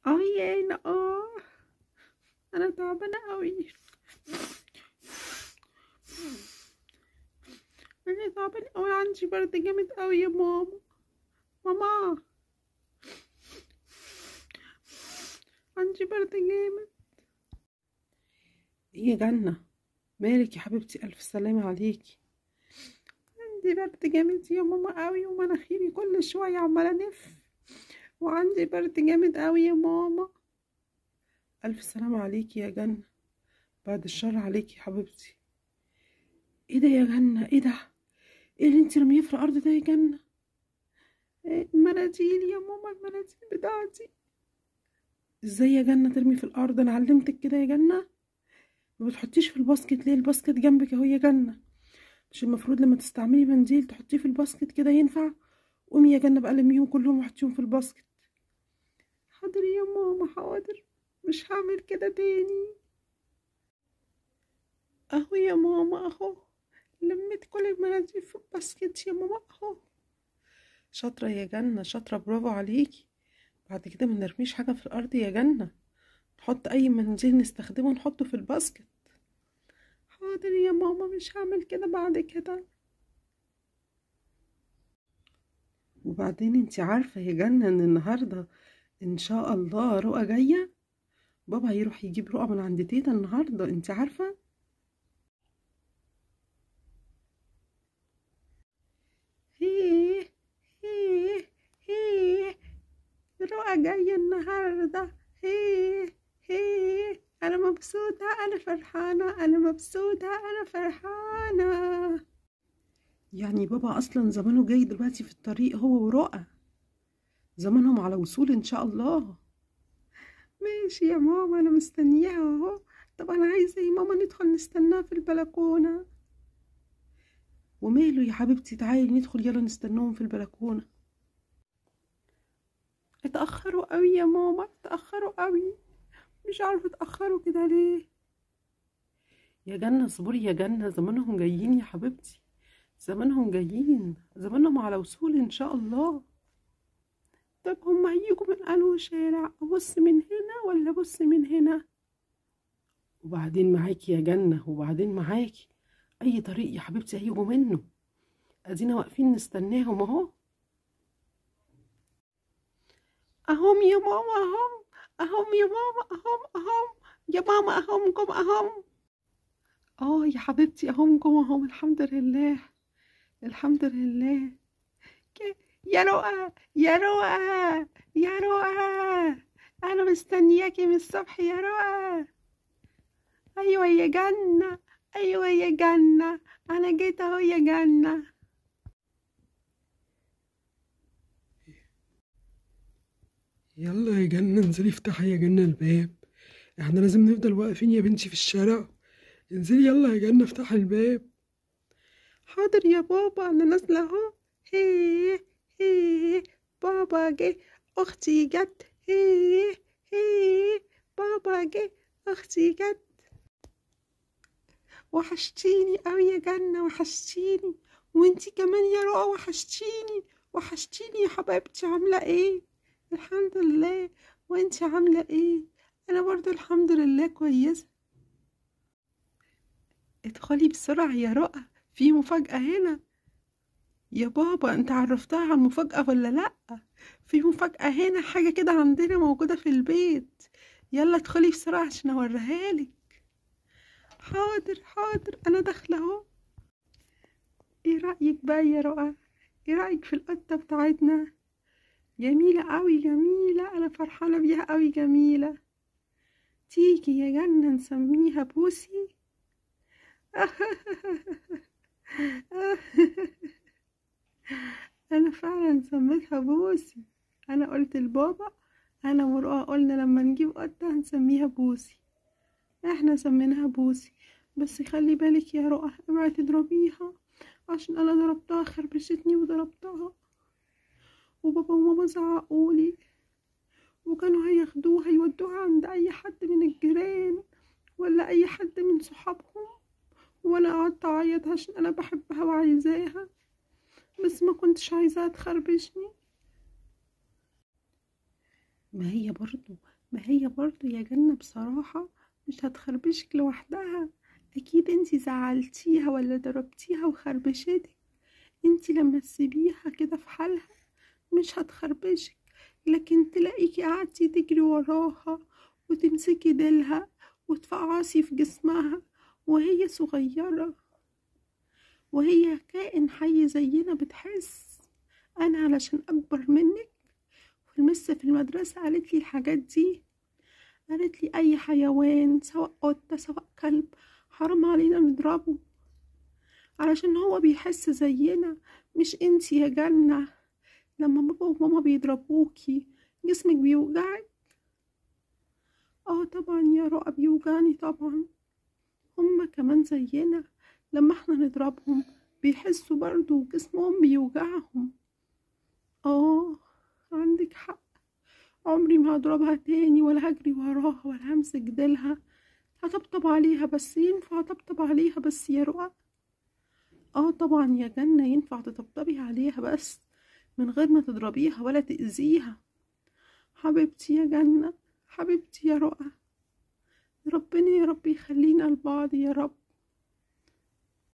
اه يا انا اه انا تعبانه قوي انا تعبانه قوي عندي برد جامد قوي يا ماما ماما عندي برد جامد ايه يا جنة مالك يا حبيبتي الف سلامة عليكي عندي برد جامد يا ماما قوي ومناخيري كل شوية عمالة نف وعندي برد جامد قوي يا ماما الف سلامة عليكي يا جنة بعد الشر عليكي يا حبيبتي ايه ده يا جنة ايه ده ايه اللي انت رميه في الارض ده يا جنة إيه المناديل يا ماما المناديل بتاعتي ازاي يا جنة ترمي في الارض انا علمتك كده يا جنة ما بتحطيش في الباسكت ليه الباسكت جنبك اهو يا جنة مش المفروض لما تستعملي منديل تحطيه في الباسكت كده ينفع قومي يا جنة بقى لميهم كلهم وحطيهم في الباسكت حاضر يا ماما حاضر مش هعمل كده تاني اهو يا ماما اهو لميت كل المناديل في الباسكت يا ماما اهو شاطرة يا جنة شاطرة برافو عليكي بعد كده ما نرميش حاجة في الأرض يا جنة نحط أي منديل نستخدمه نحطه في الباسكت حاضر يا ماما مش هعمل كده بعد كده وبعدين انت عارفة يا جنة ان النهاردة ان شاء الله رؤى جاية بابا هيروح يجيب رؤى من عند تيتا النهاردة انت عارفة هيه هيه هيه رؤى جاية النهاردة هيه هيه أنا مبسوطة أنا فرحانة أنا مبسوطة أنا فرحانة يعني بابا أصلا زمانه جاي دلوقتي في الطريق هو ورؤى زمانهم على وصول إن شاء الله ماشي يا ماما أنا مستنياها أهو طب أنا عايزة يا ماما ندخل نستناها في البلكونة وماله يا حبيبتي تعالي ندخل يلا نستناهم في البلكونة اتأخروا قوي يا ماما اتأخروا قوي مش عارفة اتأخروا كده ليه يا جنة اصبري يا جنة زمانهم جايين يا حبيبتي زمانهم جايين زمانهم على وصول ان شاء الله طب هما هيجوا من انو شارع ابص من هنا ولا ابص من هنا وبعدين معاكي يا جنة وبعدين معاكي اي طريق يا حبيبتي هيجوا منه ادينا واقفين نستناهم اهو اهم يا ماما اهم اهم يا ماما اهم اهم يا ماما اهمكم اهم اه يا حبيبتي اهمكم اهم الحمد لله الحمد لله ك- يا رؤى يا رؤى يا رؤى انا مستنياكي من الصبح يا رؤى ايوه يا جنة ايوه يا جنة انا جيت اهو يا جنة يلا يا جنة انزلي افتحي يا جنة الباب احنا لازم نفضل واقفين يا بنتي في الشارع انزلي يلا يا جنة افتحي الباب حاضر يا بابا انا نازله اهو هي هي بابا جه اختي جت هي هي بابا جه اختي جت وحشتيني قوي يا جنة وحشتيني وانتي كمان يا رؤى وحشتيني وحشتيني يا حبيبتي عاملة ايه الحمد لله وانتي عاملة ايه انا برضو الحمد لله كويسة ادخلي بسرعة يا رؤى في مفاجأة هنا يا بابا انت عرفتها على المفاجأة ولا لأ في مفاجأة هنا حاجة كده عندنا موجودة في البيت يلا ادخلي بسرعة عشان اوريها لك حاضر حاضر انا داخلة اهو ايه رأيك بقى يا رؤى ايه رأيك في القطة بتاعتنا جميلة قوي جميلة انا فرحانة بيها قوي جميلة تيجي يا جنة نسميها بوسي انا فعلا سميتها بوسي انا قلت لبابا انا ورؤى قلنا لما نجيب قطة هنسميها بوسي احنا سميناها بوسي بس خلي بالك يا رؤى اوعي تضربيها عشان انا ضربتها خربشتني وضربتها وبابا وماما زعقولي وكانوا هياخدوها يودوها عند اي حد من الجيران ولا اي حد من صحابهم وانا قعدت اعيط عشان انا بحبها وعايزاها بس ما كنتش عايزاها تخربشني ما هي برضو ما هي برضو يا جنة بصراحة مش هتخربشك لوحدها أكيد انتي زعلتيها ولا ضربتيها وخربشتك انتي لما تسيبيها كده في حالها مش هتخربشك لكن تلاقيكي قعدتي تجري وراها وتمسكي ديلها وتفعصي في جسمها وهي صغيرة وهي كائن حي زينا بتحس أنا علشان أكبر منك والمس في المدرسة قالت لي الحاجات دي قالت لي أي حيوان سواء قطة سواء كلب حرام علينا نضربه علشان هو بيحس زينا مش انتي يا جنة لما بابا وماما بيضربوكي جسمك بيوجعك اه طبعا يا رؤى بيوجعني طبعا هما كمان زينا لما احنا نضربهم بيحسوا برضو وجسمهم بيوجعهم اه عندك حق عمري ما هضربها تاني ولا هجري وراها ولا همسك ديلها هطبطب عليها بس ينفع اطبطب عليها بس يا رؤى اه طبعا يا جنة ينفع تطبطبي عليها بس من غير ما تضربيها ولا تأذيها حبيبتي يا جنة حبيبتي يا رؤى ربنا يا رب يخلينا لبعض يا رب